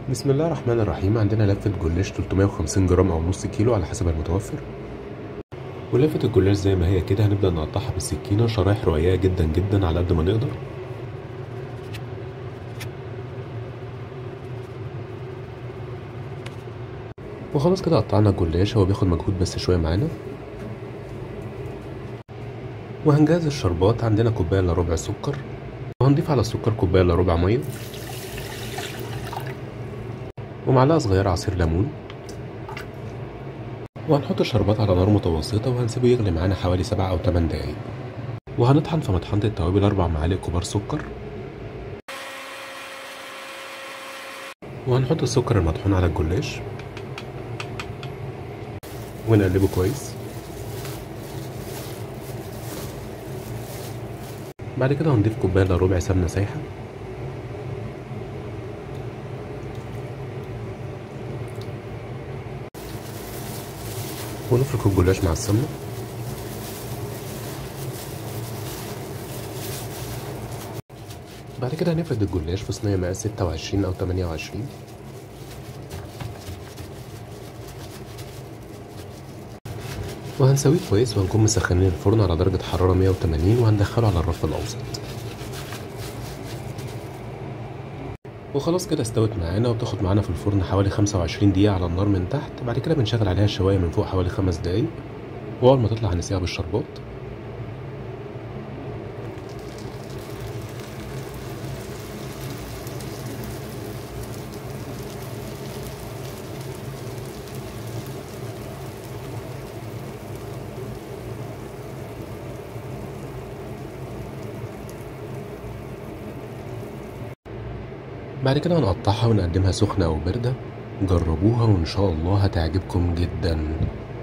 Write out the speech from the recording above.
بسم الله الرحمن الرحيم عندنا لفة جلاش 350 جرام أو نص كيلو على حسب المتوفر ولفة الجلاش زي ما هي كده هنبدأ نقطعها بالسكينة شرايح رقيقة جدا جدا على قد ما نقدر وخلاص كده قطعنا الجلاش هو بياخد مجهود بس شوية معانا وهنجهز الشربات عندنا كوباية الا ربع سكر وهنضيف على السكر كوباية الا ربع مية ومعلقة صغيرة عصير ليمون وهنحط الشربات على نار متوسطة وهنسيبه يغلي معانا حوالي سبع أو تمن دقايق وهنطحن في مطحنة التوابل أربع معالق كبار سكر وهنحط السكر المطحون على الجلاش ونقلبه كويس بعد كده هنضيف كوباية الا ربع سمنة سايحة ونفرك الجلاش مع السمنة بعد كده هنفرد الجلاش في صينية مقاس ستة وعشرين أو تمانية وعشرين وهنسويه كويس وهنكون مسخنين الفرن على درجة حرارة مية وتمانين وهندخله على الرف الأوسط وخلاص كده استوت معانا وبتاخد معانا في الفرن حوالي خمسة وعشرين دقيقة على النار من تحت بعد كده بنشغل عليها الشواية من فوق حوالي خمس دقايق وأول ما تطلع هنسقيها بالشربات بعد كده هنقطعها ونقدمها سخنة أو باردة جربوها وإن شاء الله هتعجبكم جدا